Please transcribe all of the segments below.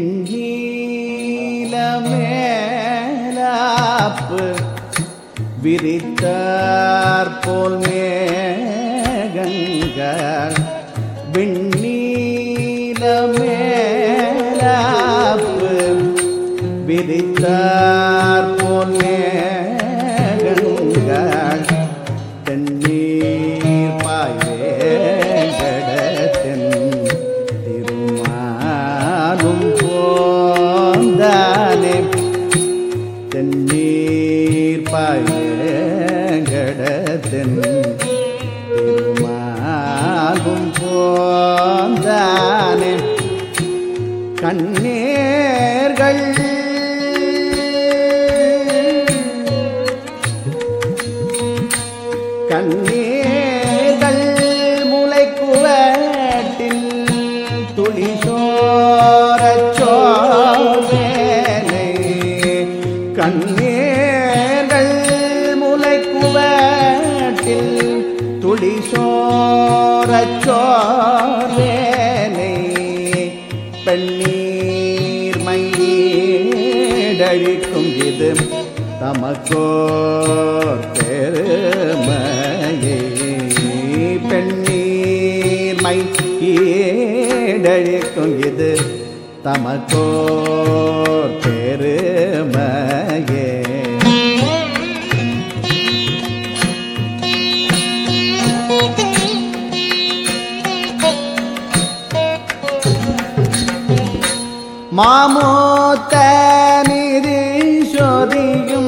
விண்ணீல மேலாப்பு விரித்தார் போல் மேகங்கள் விண்ணீல மேலாப்பு விரித்தார் போல் மேகங்கள் தென்னீர் பாய்வேங்கடத்தின் திருமாலும் போந்தானே தென்னீர் பாய்வேங்கடத்தின் திருமாலும் போந்தானே கண்ணீர்கள் கண்ணீர்கள் முளைக்குவட்டில் துளி சோரச் சோவேனை கண்ணீர்கள் முளைக்குவட்டில் துளி சோரச் சோவேனை பெண்ணீர் மையீடழிக்கும் இது தமக்கோர் பெருமையே பெண்ணீர் மை ஈடழிக்கும் இது தமக்கோர் பெருமையே மாமூத்த நிதி சொதியும்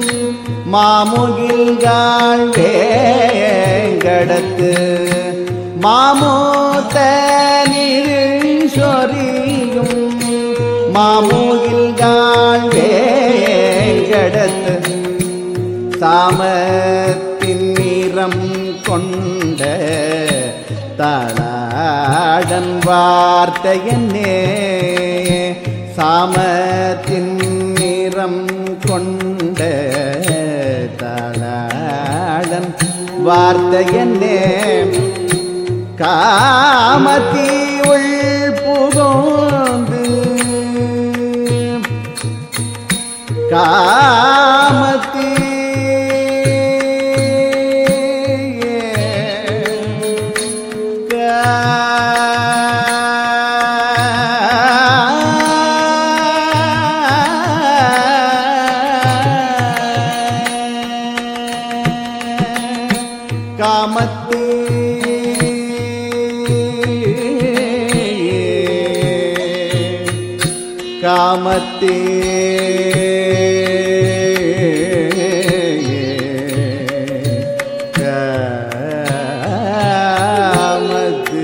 மாமுகில்கால் வேங்கடத்து மாமூத்த நிதி சொரியும் மாமுகில்கால் வேங்கடத்து சாமத்தின் நிறம் கொண்ட தளாடன் வார்த்தையன்னே சாமத்தின் நிறம் கொண்ட தளாடன் வார்த்தையன்னே காமத்தி உள் புகுந்து காமத்தி காமத்தி காமத்தே காமத்து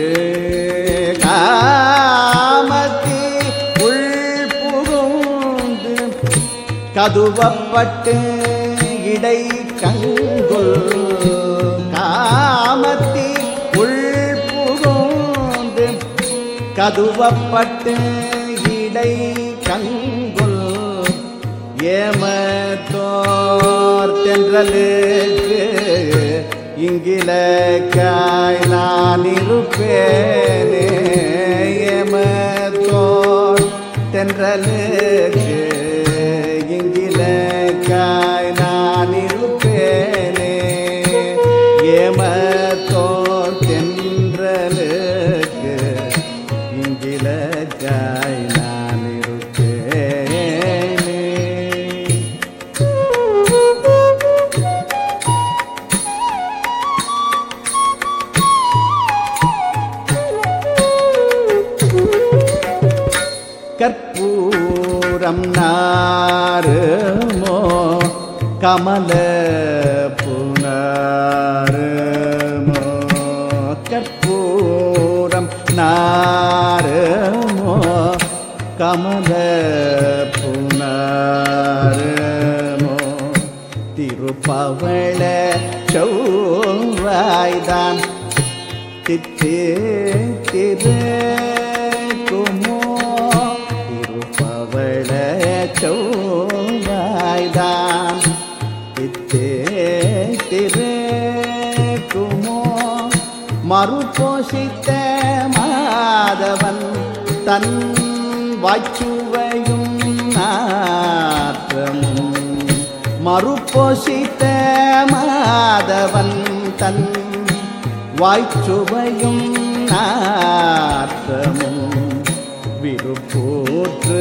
காமத்தி உள் புகுந்து கதுவப்பட்டு இடை கங்குல் காமத்தி உள் புகுந்து கதுவப்பட்டு இடை கங்குல் ஏமத்தோர் தென்றலுக்கு இங்கிலக்காய் நான் இருப்பேனே ஏமத்தோர் தென்றலுக்கு இங்கிலக்காய் நான் இருப்பேனே ஏமத்தோர் தென்றலுக்கு இங்கிலக்காய் நான் இருப்பேனே கற்பூரம் நாருமோ கமல புனருமோ கற்பூரம் நாருமோ கமல புனருமோ திருப்பவள செவ்வாய்தான் தித்தே திரு குமோ திருப்பவள செவ்வாய்தான் தித்தே திரு குமோ மறுபோஷித்த மாதவன் தன் வாய்ச்சுவையும் நாற்றமும் மறுப்பொசித்த மாதவன் தன் வாய்ச்சுவையும் நாற்றமும் விருப்பூற்று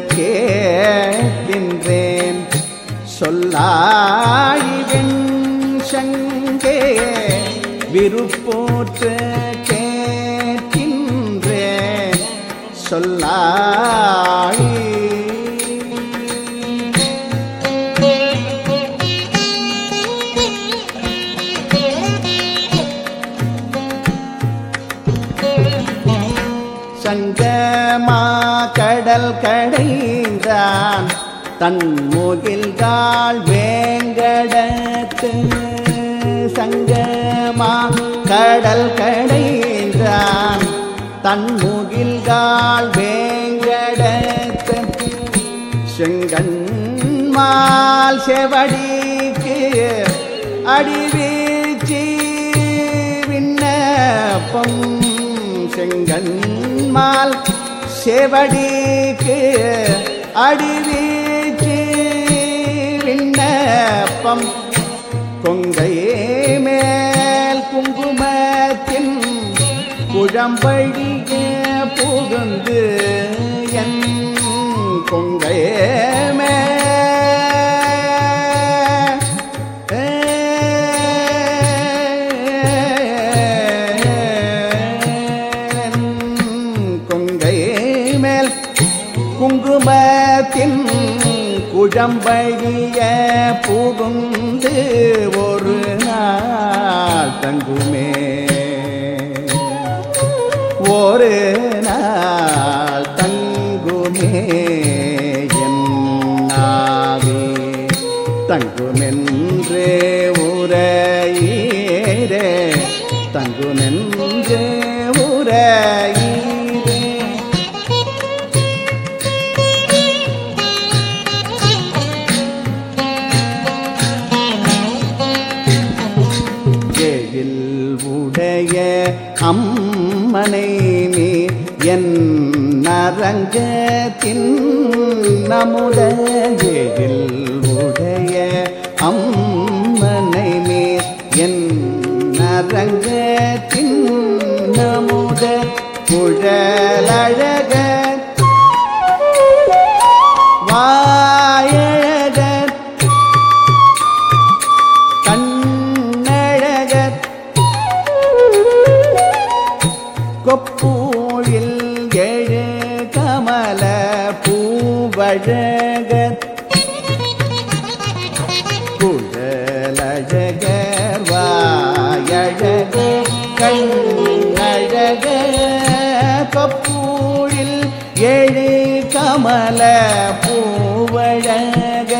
கேட்கின்றேன் சொல்லாழிவெண் சங்கே விருப்போற்று கேட்கின்றேன் சொல்லாழி சங்கமா கடல் கடைந்தான் தன் முகில்கால் வேங்கடத்து சங்கமா கடல் கடைந்தான் தன் முகில்கால் வேங்கடத்து செங்கண்மால் செவடிக்கு அடிவீச்சி விண்ணப்பம் செங்கண்மால் செவடிக்கு அடிவீச்சி விண்ணப்பம் கொங்கை மேல் குங்குமத்தின் குழம்பழிய புகுந்து என் கொங்கை கொங்கை மேல் குங்குமத்தின் குழம்பழிய புகுந்து ஒரு நாள் தங்குமே ஒரு நாள் தங்குமே என் நாவே தங்குமென்றே உரையீரே தங்குமென்றே உரையீரே ஏழில் உடைய அம்மனை நீ என் நரங்கத்தின் நமுத ஏழில் உடைய அம்மனை நீ என் நரங்கத்தின் நமுத குழலழக வாயழக கண்ணழகர் கொப்பூழில் எழு கமல பூவழகர் குழலழகர் வாயழகர் கண்ணழகர் கொப்பூழில் எழு கமல பூவழக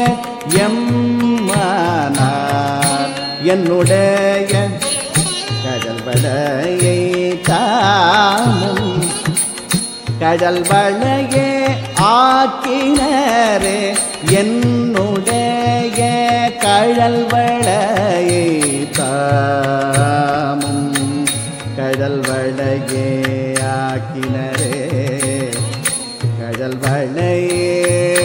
எம்மானார் என்னுடைய கடல் வளையை தாமும் கடல் வளையே ஆக்கினரே என்னுடைய கழல் வளையை தாமும் கடல் வளையே ஆக்கினரே கடல் வளையே